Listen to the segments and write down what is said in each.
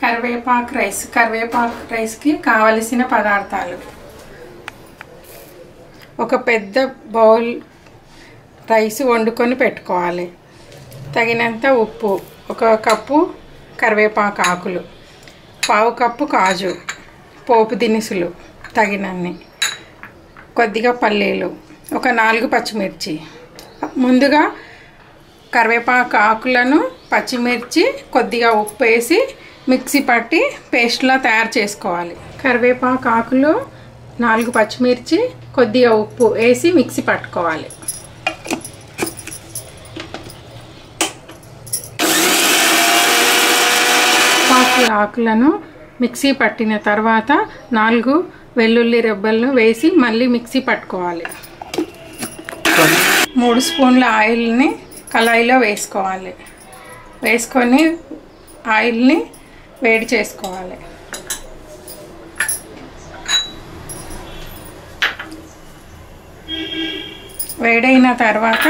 కరివేపాకు రైస్ కరివేపాకు రైస్కి కావలసిన పదార్థాలు ఒక పెద్ద బౌల్ రైస్ వండుకొని పెట్టుకోవాలి తగినంత ఉప్పు ఒక కప్పు కరివేపాకు ఆకులు పావు కప్పు కాజు పోపు దినుసులు తగినన్ని కొద్దిగా పల్లీలు ఒక నాలుగు పచ్చిమిర్చి ముందుగా కరివేపాకు ఆకులను పచ్చిమిర్చి కొద్దిగా ఉప్పు వేసి మిక్సీ పట్టి పేస్ట్లా తయారు చేసుకోవాలి కరివేపాకు ఆకులు నాలుగు పచ్చిమిర్చి కొద్దిగా ఉప్పు వేసి మిక్సీ పట్టుకోవాలి పాకు ఆకులను మిక్సీ పట్టిన తర్వాత నాలుగు వెల్లుల్లి రెబ్బలను వేసి మళ్ళీ మిక్సీ పట్టుకోవాలి మూడు స్పూన్ల ఆయిల్ని కళాయిలో వేసుకోవాలి వేసుకొని ఆయిల్ని వేడి చేసుకోవాలి వేడైన తర్వాత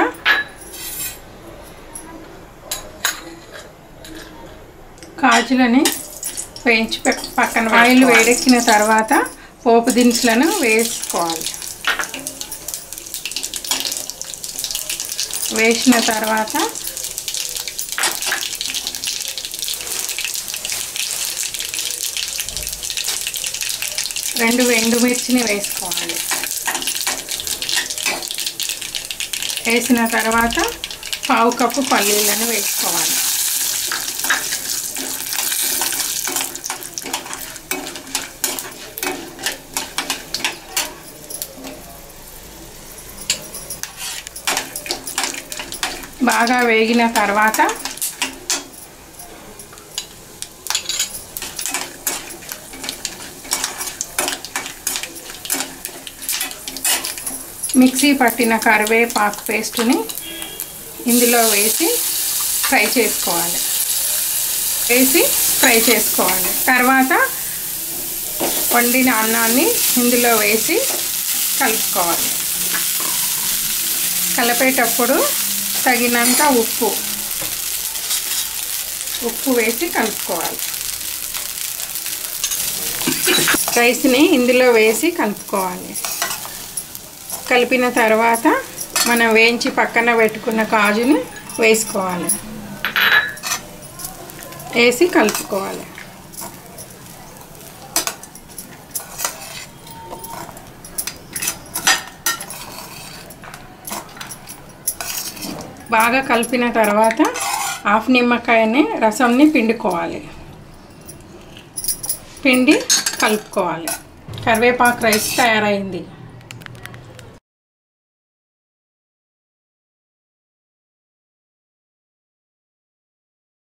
కాజులని వేయించి పెట్- పక్కన ఆయిల్ వేడెక్కిన తర్వాత పోపు దినుసులను వేసుకోవాలి వేసిన తర్వాత రెండు ఎండుమిర్చిని వేసుకోవాలి వేసిన తర్వాత పావు కప్పు పల్లీలను వేసుకోవాలి బాగా వేగిన తర్వాత మిక్సీ పట్టిన కరివేపాకు పేస్ట్ని ఇందులో వేసి ఫ్రై చేసుకోవాలి వేసి ఫ్రై చేసుకోవాలి తర్వాత వండిన అన్నాన్ని ఇందులో వేసి కలుపుకోవాలి కలిపేటప్పుడు తగినంత ఉప్పు ఉప్పు వేసి కలుపుకోవాలి రైస్ని ఇందులో వేసి కలుపుకోవాలి కలిపిన తర్వాత మనం వేయించి పక్కన పెట్టుకున్న కాజుని వేసుకోవాలి వేసి కలుపుకోవాలి బాగా కలిపిన తర్వాత హాఫ్ నిమ్మకాయని రసంని పిండుకోవాలి పిండి కలుపుకోవాలి కరివేపాకు రైస్ తయారైంది